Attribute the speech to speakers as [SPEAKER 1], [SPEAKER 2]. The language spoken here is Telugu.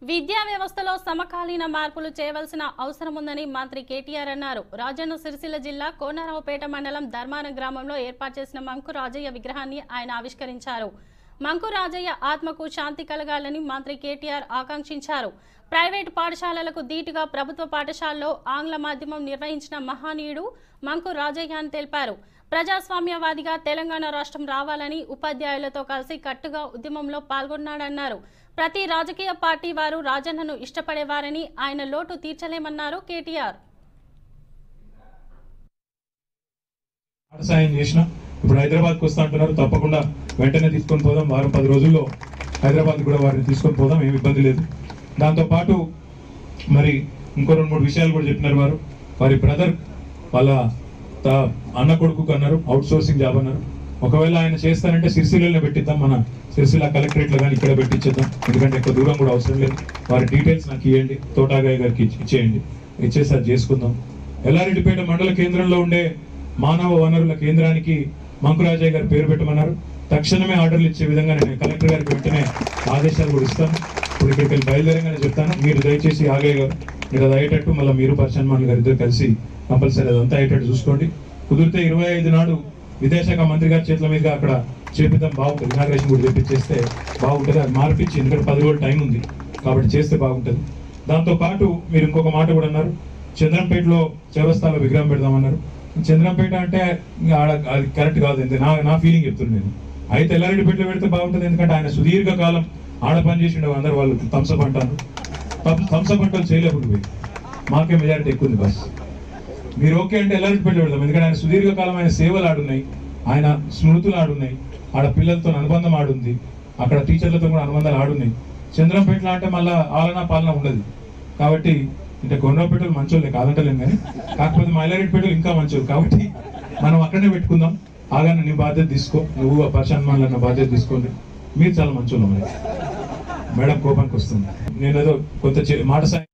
[SPEAKER 1] విద్యా వ్యవస్థలో సమకాలీన మార్పులు చేయవలసిన అవసరం ఉందని మంత్రి కేటీఆర్ అన్నారు రాజన్న సిరిసిల్ల జిల్లా కోనరావుపేట మండలం ధర్మారం గ్రామంలో ఏర్పాటు చేసిన మంకు రాజయ్య విగ్రహాన్ని ఆయన ఆవిష్కరించారు మంకు రాజయ్య ఆత్మకు శాంతి కలగాలని మంత్రి కేటీఆర్ ఆకాంక్షించారు ప్రైవేటు పాఠశాలలకు ధీటుగా ప్రభుత్వ పాఠశాలలో ఆంగ్ల మాధ్యమం నిర్వహించిన మహానీయుడు మంకు రాజయ్య అని తెలిపారు ప్రజాస్వామ్యవాదిగా తెలంగాణ రాష్ట్రం రావాలని ఉపాధ్యాయులతో కలిసి కట్టుగా ఉద్యమంలో పాల్గొన్నాడన్నారు ప్రతి రాజకీయ పార్టీ వారు రాజన్నను ఇష్టపడేవారని ఆయన లోటు తీర్చలేమన్నారు కేటీఆర్
[SPEAKER 2] సాయం చేసిన ఇప్పుడు హైదరాబాద్కి వస్తా అంటున్నారు తప్పకుండా వెంటనే తీసుకొని పోదాం వారం పది రోజుల్లో హైదరాబాద్ కూడా వారిని తీసుకొని పోదాం ఏమి ఇబ్బంది లేదు దాంతో పాటు మరి ఇంకో రెండు మూడు విషయాలు కూడా చెప్పినారు వారు వారి బ్రదర్ వాళ్ళ త- అన్న కొడుకు అన్నారు అవుట్ సోర్సింగ్ జాబ్ అన్నారు ఒకవేళ ఆయన చేస్తానంటే సిరిసిల్లలో పెట్టిద్దాం మన సిరిసిల్ల కలెక్టరేట్లో కానీ ఇక్కడ పెట్టించేద్దాం ఎందుకంటే ఎక్కువ దూరం కూడా అవసరం లేదు వారి డీటెయిల్స్ నాకు ఇవ్వండి తోటాగాయ గారికి ఇచ్చి- ఇచ్చేయండి ఇచ్చేసి అది చేసుకుందాం ఎల్లారెడ్డిపేట మండల కేంద్రంలో ఉండే మానవ వనరుల కేంద్రానికి మంకురాజయ్య గారు పేరు పెట్టమన్నారు తక్షణమే ఆర్డర్లు ఇచ్చే విధంగా నేను కలెక్టర్ గారికి వెంటనే ఆదేశాలు కూడా ఇస్తాను ఇప్పుడు ఇక్కడికి వెళ్ళి బయలుదేరంగానే చెప్తాను మీరు దయచేసి ఆగయ్య గారు మీరు అది అయ్యేటట్టు మళ్ళీ మీరు పర్షన్మాన్ గారు ఇద్దరు కలిసి కంపల్సరీ అదంతా అయ్యేటట్టు చూసుకోండి కుదిరితే ఇరవై ఐదు నాడు విదేశాంగ మంత్రి గారి చేతుల మీదుగా అక్కడ చేపిద్దాం బాగుంటుంది ఇనాగ్రేషన్ కూడా చేపించేస్తే బాగుంటుంది అది మార్పిచ్చి ఎందుకంటే పది రోజులు టైం ఉంది కాబట్టి చేస్తే బాగుంటుంది దాంతో పాటు మీరు ఇంకొక మాట కూడా అన్నారు చంద్రంపేటలో చౌరస్తాలో విగ్రహం పెడదామన్నారు చంద్రంపేట అంటే ఇంకా ఆడ అది కరెక్ట్ కాదు అంతే నా నా ఫీలింగ్ చెప్తున్నాను నేను అయితే ఎల్లారెడ్డిపేటలో పెడితే బాగుంటుంది ఎందుకంటే ఆయన సుదీర్ఘ కాలం ఆడ పని చేసిండు అందరు వాళ్ళు థమ్సప్ అంటారు థమ్సప్ అంటారు చేయలేకపోతే పోయి మాకే మెజారిటీ ఎక్కువ ఉంది బస్ మీరు ఓకే అంటే ఎల్లారెడ్డిపేట పెడదాం ఎందుకంటే ఆయన సుదీర్ఘ కాలం ఆయన సేవలు ఆడున్నాయి ఆయన స్మృతులు ఆడున్నాయి ఆడ పిల్లలతో అనుబంధం ఆడుంది అక్కడ టీచర్లతో కూడా అనుబంధాలు ఆడున్నాయి చంద్రంపేటలో అంటే మళ్ళా ఆలనా పాలన ఉండదు కాబట్టి అంటే కొండపేటలు మంచోళ్ళే కాదంటలేం కానీ కాకపోతే మైలారెడ్డిపేటలు ఇంకా మంచోళ్ళు కాబట్టి మనం అక్కడనే పెట్టుకుందాం ఆగానే నీ బాధ్యత తీసుకో నువ్వు ఆ పర్షాన్ మాల్ అన్న బాధ్యత తీసుకోండి మీరు చాలా మంచోళ్ళు మరి మేడం కోపానికి వస్తుంది నేను ఏదో కొంత చే- మాట సాయం